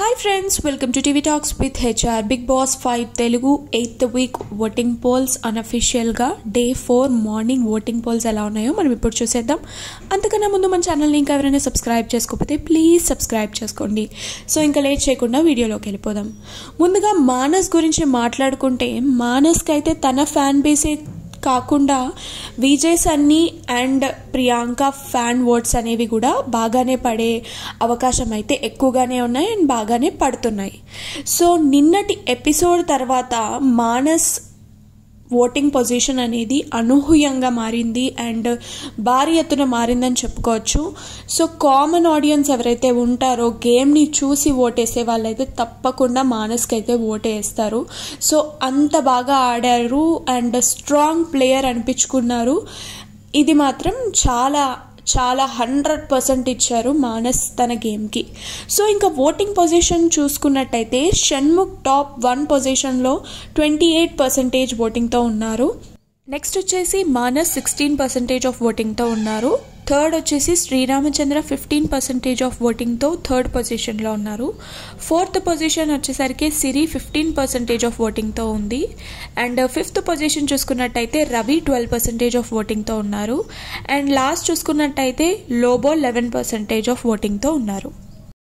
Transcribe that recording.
hi friends welcome to TV talks with HR big boss five Telugu eighth week voting polls అన్అఫిషియల్గా day four morning voting polls ఎలా ఉన్నాయో మనం ఇప్పుడు చూసేద్దాం అంతకన్నా ముందు మన ఛానల్ని ఇంకా ఎవరైనా సబ్స్క్రైబ్ చేసుకోకపోతే ప్లీజ్ సబ్స్క్రైబ్ చేసుకోండి సో ఇంకా లేట్ చేయకుండా వీడియోలోకి వెళ్ళిపోదాం ముందుగా మానస్ గురించి మాట్లాడుకుంటే మానస్కి అయితే తన ఫ్యాన్ బేసే కాకుండా Vijay Sunny and Priyanka fan votes అనేవి కూడా బాగానే పడే అవకాశం అయితే ఎక్కువగానే ఉన్నాయి అండ్ బాగానే పడుతున్నాయి సో నిన్నటి ఎపిసోడ్ తర్వాత మానస్ ఓటింగ్ పొజిషన్ అనేది అనూహ్యంగా మారింది అండ్ భారీ ఎత్తున మారిందని చెప్పుకోవచ్చు సో కామన్ ఆడియన్స్ ఎవరైతే ఉంటారో గేమ్ని చూసి ఓటేసే వాళ్ళైతే తప్పకుండా మానస్కి అయితే ఓటేస్తారు సో అంత బాగా ఆడారు అండ్ స్ట్రాంగ్ ప్లేయర్ అనిపించుకున్నారు ఇది మాత్రం చాలా చాలా హండ్రెడ్ పర్సెంట్ ఇచ్చారు మానస్ తన గేమ్కి సో ఇంకా ఓటింగ్ పొజిషన్ చూసుకున్నట్టయితే షణ్ముఖ్ టాప్ వన్ పొజిషన్లో ట్వంటీ ఎయిట్ పర్సెంటేజ్ ఓటింగ్తో ఉన్నారు నెక్స్ట్ వచ్చేసి మానస్ సిక్స్టీన్ పర్సెంటేజ్ ఆఫ్ ఓటింగ్తో ఉన్నారు థర్డ్ వచ్చేసి శ్రీరామచంద్ర ఫిఫ్టీన్ పర్సెంటేజ్ ఆఫ్ ఓటింగ్తో థర్డ్ పొజిషన్లో ఉన్నారు ఫోర్త్ పొజిషన్ వచ్చేసరికి సిరి ఫిఫ్టీన్ పర్సెంటేజ్ ఆఫ్ ఓటింగ్తో ఉంది అండ్ ఫిఫ్త్ పొజిషన్ చూసుకున్నట్టయితే రవి ట్వెల్వ్ పర్సెంటేజ్ ఆఫ్ ఓటింగ్తో ఉన్నారు అండ్ లాస్ట్ చూసుకున్నట్టయితే లోబో లెవెన్ పర్సెంటేజ్ ఆఫ్ ఓటింగ్తో ఉన్నారు